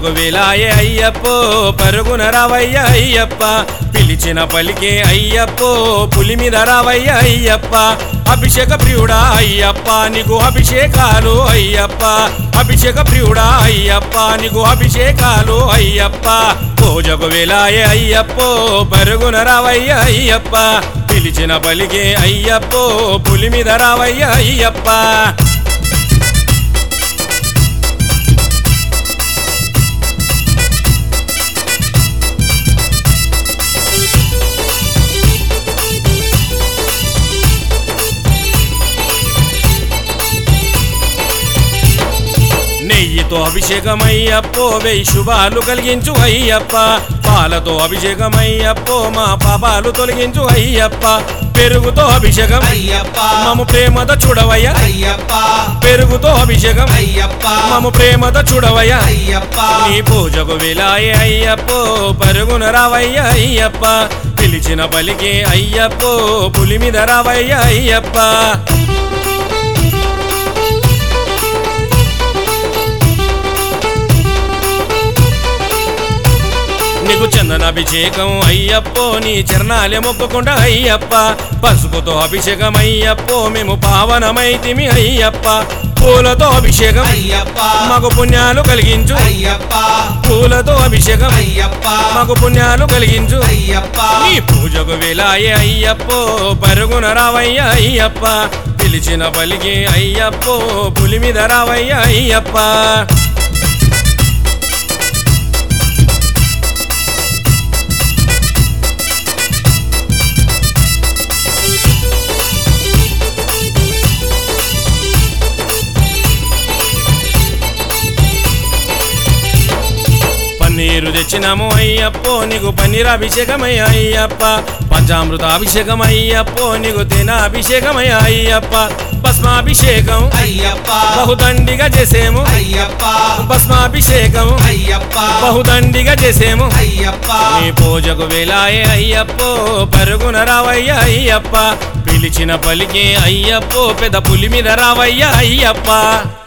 పూజకు వేలాయే అయ్యప్పో పరుగున రావయ్య అయ్యప్ప పిలిచిన పలికే అయ్యప్పో పులి మీద రావయ్య అయ్యప్ప అభిషేక ప్రియుడా అయ్యప్ప నీకు అభిషేకాలు అయ్యప్ప అభిషేక ప్రియుడా అయ్యప్ప నీకు అభిషేకాలు అయ్యప్ప పూజకు వేలాయే అయ్యప్పో పరుగున రావయ్య అయ్యప్ప పిలిచిన పలికే అయ్యప్పో పులి మీద రావయ్య అయ్యప్ప నెయ్యితో అభిషేకమయ్యప్పో వెయ్యి శుభాలు కలిగించు అయ్యప్ప పాలతో అభిషేకమయ్యప్పో మా పాపాలు తొలగించు అయ్యప్ప పెరుగుతో అభిషేకం అయ్యప్ప మము ప్రేమతో చూడవయ్య అయ్యప్ప పెరుగుతో అభిషేకం అయ్యప్ప మము ప్రేమతో చూడవయ్య అయ్యప్ప నీ పూజకు విలాయే అయ్యప్పో పరుగున రావయ్య అయ్యప్ప పిలిచిన పలికే అయ్యప్పో పులి మీద రావయ్య అయ్యప్ప నీకు చందనాభిషేకం అయ్యప్పో నీ చరణాలే మొక్కకుండా అయ్యప్ప పసుపుతో అభిషేకం అయ్యప్పో మేము పావనమైతిమి అయ్యప్ప పూలతో అభిషేకం అయ్యప్ప మాకు పుణ్యాలు కలిగించు అయ్యప్ప పూలతో అభిషేకం అయ్యప్ప మాకు పుణ్యాలు కలిగించు అయ్యప్ప నీ పూజకు వేలాయే అయ్యప్పో పరుగున రావయ్య అయ్యప్ప పిలిచిన పలికి అయ్యప్పో పులి మీద రావయ్య అయ్యప్ప పన్నీరు తెచ్చినాము అయ్యప్పో నీకు పన్నీర్ అభిషేకమయ్య అయ్యప్ప పంచామృత అభిషేకం అయ్యప్పో నీకు తేన అభిషేకమయ్య అయ్యప్ప భస్మాభిషేకం అయ్యప్ప బహుదండిగా చేసేము అయ్యప్ప భస్మాభిషేకం అయ్యప్ప బహుదండిగా చేసేము అయ్యప్ప నీ పూజకు వేలాయే అయ్యప్పో పరుగున రావయ్య అయ్యప్ప పిలిచిన పలికే అయ్యప్పో పెద్ద పులి మీద రావయ్య అయ్యప్ప